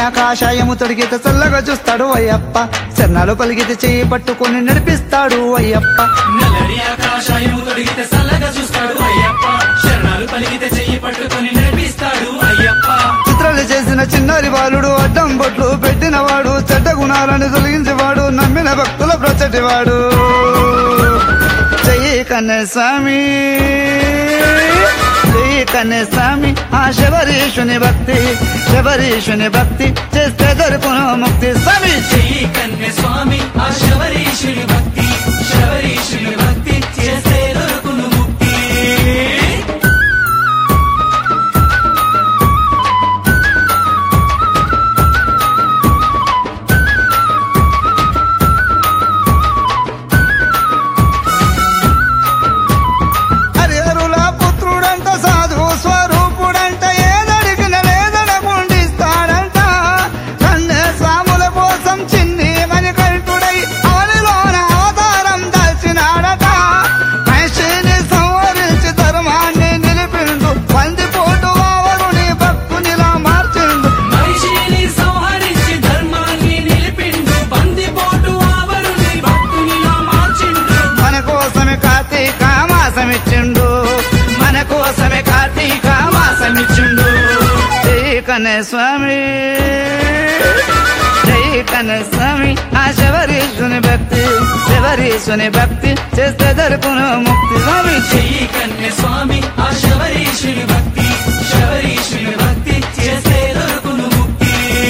ఆకాశాయము తొడిగితే చల్లగా చూస్తాడు అయ్యప్ప చరణాలు పలిగితే చేయి పట్టుకొని నడిపిస్తాడు అయ్యప్ప నల్లడి ఆకాశాయము తొడిగితే సల్లగా చూస్తాడు అయ్యప్ప శరణాలు పలిగితే చెయ్యి పట్టుకొని నడిపిస్తాడు అయ్యప్ప చిత్రాలు చేసిన చిన్నారి బాలుడు అడ్డం బొట్లు పెట్టినవాడు చెడ్డ గుణాలను తొలగించేవాడు నమ్మిన భక్తుల ప్రచటివాడు జై కన్య స్వామి జై కన్య స్వామి ఆ శబరీషుని భక్తి శబరీషుని భక్తి చేస్తే దొరుకును ముక్తి స్వామి చెయ్యి కన్య స్వామి ఆ శబరీషుని భక్తి శబరీషుని భక్తి చేస్తే దొరుకును ముక్తి హరిహరుల పుత్రుడంట సాధు స్వరూపుడంట ఏదడిగిన లేదడకుండిస్తాడంట కన్య స్వాముల కోసం చిన్ని మణికంఠుడై అవనిలోన అవతారం దాల్చినాడట మనిషిని సంవరించి ధర్మాన్ని నిలిపిండు పందిపోటు వావరుని భక్తునిలా మార్చిండు మనిషిని సంహరించి ధర్మాన్ని నిలిపిండు బందిపోటు ఆవరుని భక్తునిలా మార్చిండు మన కోసమే కార్తీక మాసమిచ్చిండు మన కోసమే కార్తీక మాసమిచ్చిండు జై కన్న స్వామి జై కన్న స్వామి ఆ శబరీషుని భక్తి శబరీషుని భక్తి చేస్తే దొరుకును ముక్తి స్వామి చెయ్యి కన్య స్వామి ఆ శబరీషుని భక్తి శబరీషుని భక్తి చేస్తే దొరుకును ముక్తి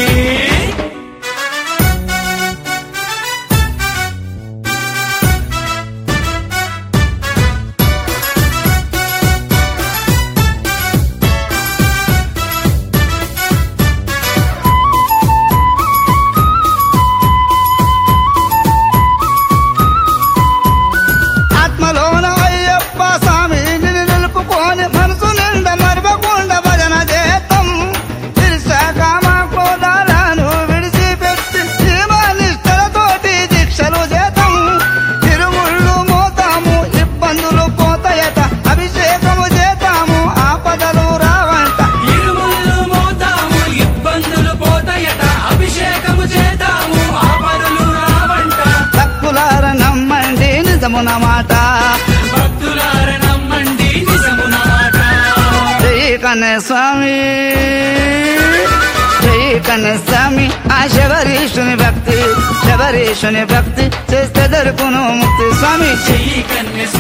ఆత్మలోన అయ్యప్ప స్వామి నిన్ను నిలుపుకొని మనసు నిండా మరవకుండా భజన చేతం తిరిశాక మా క్రోధాలను విడిచిపెట్టి జీవనిష్టలతోటి దీక్షలు చేతం తిరుముళ్ళు మోతాము ఇబ్బందులు పోతాయట అభిషేకము చేతాము ఆపదలు రావంట ఇరుముళ్ళు మోతాము ఇబ్బందులు పోతాయట అభిషేకము చేతాము ఆపదలు రావంట తక్కులార నమ్మండి నిజమున మాట భక్తులార నమ్మండి నిజమున మాట జై కన్న స్వామి జై కన్న స్వామి ఆ శబరీషుని భక్తి శబరీషుని భక్తి చేస్తే దొరుకును ముక్తి స్వామి చెయ్యి కన్య